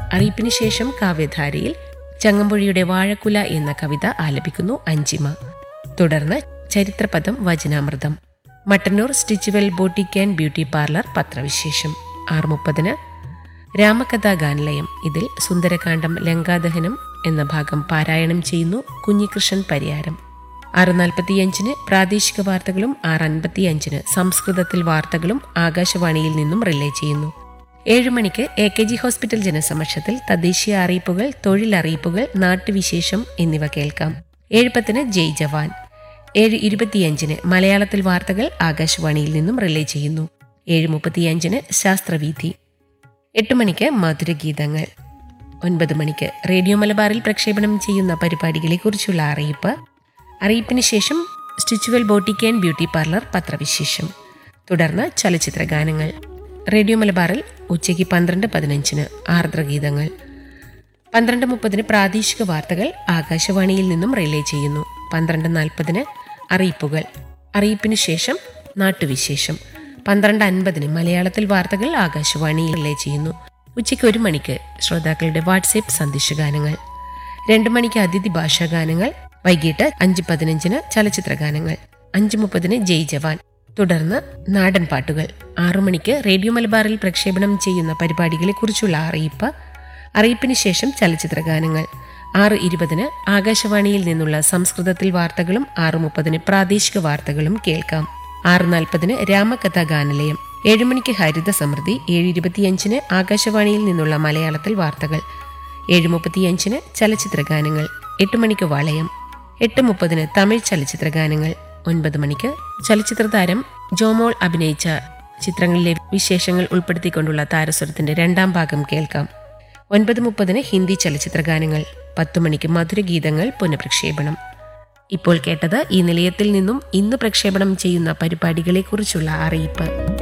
അറിയിപ്പിന് ശേഷം കാവ്യധാരയിൽ ചങ്ങമ്പുഴിയുടെ വാഴക്കുല എന്ന കവിത ആലപിക്കുന്നു അഞ്ചിമ തുടർന്ന് ചരിത്രപദം വചനാമൃതം Mattannur Stitchual boutique and beauty parlour പത്രവിശേഷം ആറ് മുപ്പതിന് രാമകഥാ ഗാനലയം ഇതിൽ സുന്ദരകാന്ഡം ലങ്കാദഹനം എന്ന ഭാഗം പാരായണം ചെയ്യുന്നു കുഞ്ഞികൃഷ്ണൻ പരിയാരം ആറ് നാൽപ്പത്തിയഞ്ചിന് പ്രാദേശിക വാർത്തകളും ആറ് അൻപത്തിയഞ്ചിന് സംസ്കൃതത്തിൽ വാർത്തകളും ആകാശവാണിയിൽ നിന്നും റിലേ ചെയ്യുന്നു ഏഴ് മണിക്ക് എ കെ ജി ഹോസ്പിറ്റൽ ജനസമക്ഷത്തിൽ തദ്ദേശീയ അറിയിപ്പുകൾ തൊഴിലറിയിപ്പുകൾ നാട്ടുവിശേഷം എന്നിവ കേൾക്കാം ഏഴ് പത്തിന് ജയ് ജവാൻ ഏഴ് ഇരുപത്തിയഞ്ചിന് മലയാളത്തിൽ വാർത്തകൾ ആകാശവാണിയിൽ നിന്നും റിലേ ചെയ്യുന്നു ഏഴ് മുപ്പത്തിയഞ്ചിന് ശാസ്ത്രവീഥി എട്ട് മണിക്ക് മധുരഗീതങ്ങൾ ഒൻപത് മണിക്ക് റേഡിയോ മലബാറിൽ പ്രക്ഷേപണം ചെയ്യുന്ന പരിപാടികളെക്കുറിച്ചുള്ള അറിയിപ്പ് അറിയിപ്പിന് ശേഷം Stitchual boutique and beauty parlour പത്രവിശേഷം തുടർന്ന് ചലച്ചിത്ര ഗാനങ്ങൾ റേഡിയോ മലബാറിൽ ഉച്ചയ്ക്ക് പന്ത്രണ്ട് പതിനഞ്ചിന് ആർദ്രഗീതങ്ങൾ പന്ത്രണ്ട് മുപ്പതിന് പ്രാദേശിക വാർത്തകൾ ആകാശവാണിയിൽ നിന്നും റിലേ ചെയ്യുന്നു പന്ത്രണ്ട് നാൽപ്പതിന് അറിയിപ്പുകൾ അറിയിപ്പിന് ശേഷം നാട്ടുവിശേഷം പന്ത്രണ്ട് അൻപതിന് മലയാളത്തിൽ വാർത്തകൾ ആകാശവാണിയിൽ റിലേ ചെയ്യുന്നു ഉച്ചയ്ക്ക് ഒരു മണിക്ക് ശ്രോതാക്കളുടെ വാട്സേപ്പ് സന്ദേശഗാനങ്ങൾ രണ്ട് മണിക്ക് അതിഥി ഭാഷാ ഗാനങ്ങൾ വൈകിട്ട് അഞ്ച് പതിനഞ്ചിന് ചലച്ചിത്ര ഗാനങ്ങൾ അഞ്ച് മുപ്പതിന് ജയ് ജവാൻ തുടർന്ന് നാടൻ പാട്ടുകൾ ആറു മണിക്ക് റേഡിയോ മലബാറിൽ പ്രക്ഷേപണം ചെയ്യുന്ന പരിപാടികളെക്കുറിച്ചുള്ള അറിയിപ്പ് അറിയിപ്പിന് ശേഷം ചലച്ചിത്ര ഗാനങ്ങൾ ആറ് ഇരുപതിന് ആകാശവാണിയിൽ നിന്നുള്ള സംസ്കൃതത്തിൽ വാർത്തകളും ആറ് മുപ്പതിന് പ്രാദേശിക വാർത്തകളും കേൾക്കാം ആറ് നാൽപ്പതിന് രാമകഥാ ഗാനലയം ഏഴ് മണിക്ക് ഹരിത സമൃദ്ധി ഏഴ് ഇരുപത്തിയഞ്ചിന് ആകാശവാണിയിൽ നിന്നുള്ള മലയാളത്തിൽ വാർത്തകൾ ഏഴ് മുപ്പത്തിയഞ്ചിന് ചലച്ചിത്ര ഗാനങ്ങൾ എട്ട് മണിക്ക് വളയം എട്ട് മുപ്പതിന് തമിഴ് ചലച്ചിത്ര ഗാനങ്ങൾ ഒൻപത് മണിക്ക് ചലച്ചിത്ര താരം ജോമോൾ അഭിനയിച്ച ചിത്രങ്ങളിലെ വിശേഷങ്ങൾ ഉൾപ്പെടുത്തിക്കൊണ്ടുള്ള താരസ്വരത്തിന്റെ രണ്ടാം ഭാഗം കേൾക്കാം ഒൻപത് മുപ്പതിന് ഹിന്ദി ചലച്ചിത്ര ഗാനങ്ങൾ പത്തു മണിക്ക് മധുരഗീതങ്ങൾ പുനഃപ്രക്ഷേപണം ഇപ്പോൾ കേട്ടത് ഈ നിലയത്തിൽ നിന്നും ഇന്ന് പ്രക്ഷേപണം ചെയ്യുന്ന പരിപാടികളെക്കുറിച്ചുള്ള അറിയിപ്പ്